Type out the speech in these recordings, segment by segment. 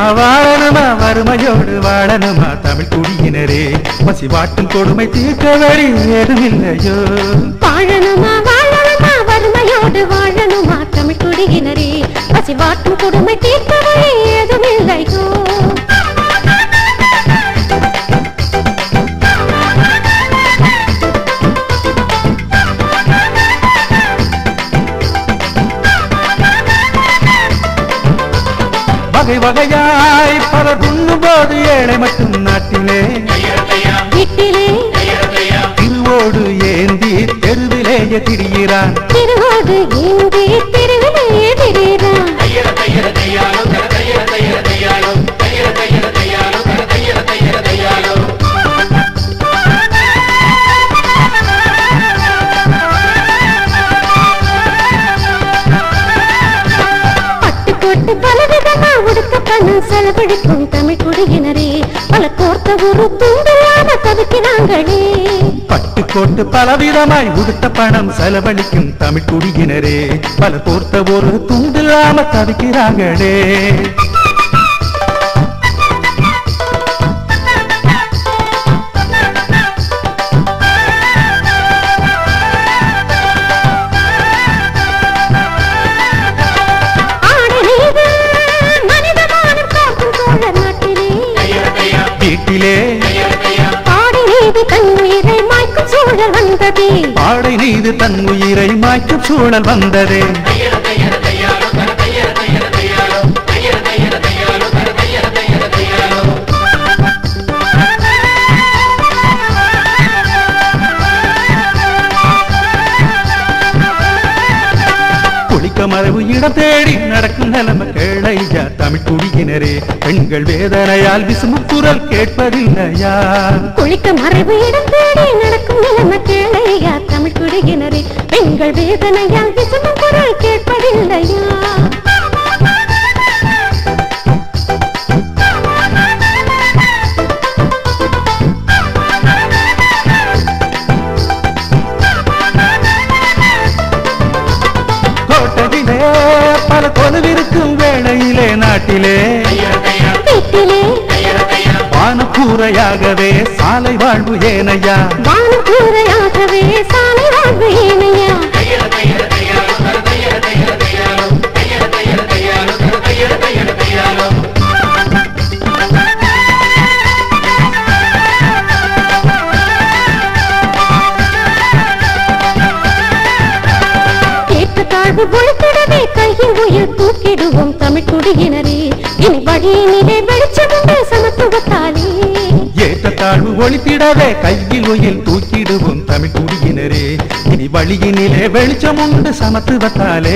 வாழணுமா வறுமையோடு வாழணுமா தமிழ் குடியினரே பசி வாட்டும் கொடுமை தீர்க்க வழி ஏதும் இல்லையோ வாழணுமா வாழணுமா வறுமையோடு வாழணுமா தமிழ் குடியினரே பசி வாட்டும் கொடுமை தீர்க்க வழி ஏதும் இல்லையோ வகை வகையாய் பலர் உண்ணும் போது ஏழை மட்டும் நாட்டிலே வீட்டிலே திருவோடு ஏந்தி தெருவிலேயே திரிகிறான் திருவோடு ஏந்தி திருவிலே திடீரான் பட்டுக்கோட்டு பலவிதமா உடுக்க பணம் செலவழிக்கும் தமிழ் குடியினரே பல கோர்த்த ஒரு துண்டில்லாம தவிக்கிறாங்களே பட்டுக்கோட்டு பலவிதமாய் உடுத்த பணம் செலவழிக்கும் தமிழ் குடியினரே பல போர்த்த ஒரு துண்டில்லாம தவிக்கிறாங்களே ஆடலீது மனிதமானம் காக்கும் சோழர் நாட்டிலே வீட்டிலே பாடி நீதி தன் உயிரை மாய்க்கும் சூழல் வந்ததே பாடை நீது தன் உயிரை மாய்க்கும் சூழல் வந்ததே குளிக்க மரபு இடம் தேடி நடக்கும் நிலைமை கேளையா தமிழ் குடியினரே பெண்கள் வேதனையால் விசும்பு குரல் கேட்பதில்லையா குளிக்க மறைவு இடம் தேடி நடக்கும் நிலைமை கேளையா தமிழ் குடியினரே பெண்கள் வேதனையால் விசும்பும் குரல் கேட்பதில்லையா கோட்டையிலே பல தொலைவிருக்கும் வேளையிலே நாட்டிலே வீட்டிலே வானக்கூரையாகவே சாலை வாழ்வு ஏனையா வானம் கூரையாகவே சாலை வாழ்வு ஏனையா கேட்ட தாழ்வு ஒழித்திடவே கையில் உயிர் தூக்கிடுவோம் தமிழ் குடியினரே இனி வழியினிலே வெளிச்சமுண்டு சமத்துவத்தாலே ஏற்ற தாழ்வு ஒழித்திடவே கையில் உயில் தூக்கிடுவோம் தமிழ் குடியினரே இனி வழியினிலே வெளிச்சம் உண்டு சமத்துவத்தாலே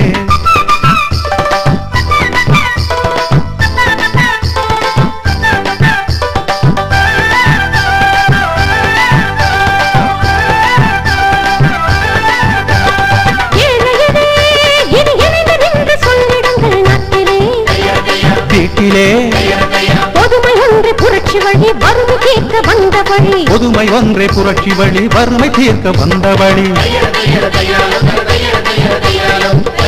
ஏழையரே, இனி இணைந்து நின்று சொல்லிடுங்கள் நாட்டிலே வீட்டிலே பொதுமை ஒன்று புரட்சி வழி வறுமை தீர்க்க வந்த வழி பொதுமை ஒன்றே புரட்சி வழி வறுமை தீர்க்க வந்த வழி தையல தையல தையாலும் தையல தையல தையாலும்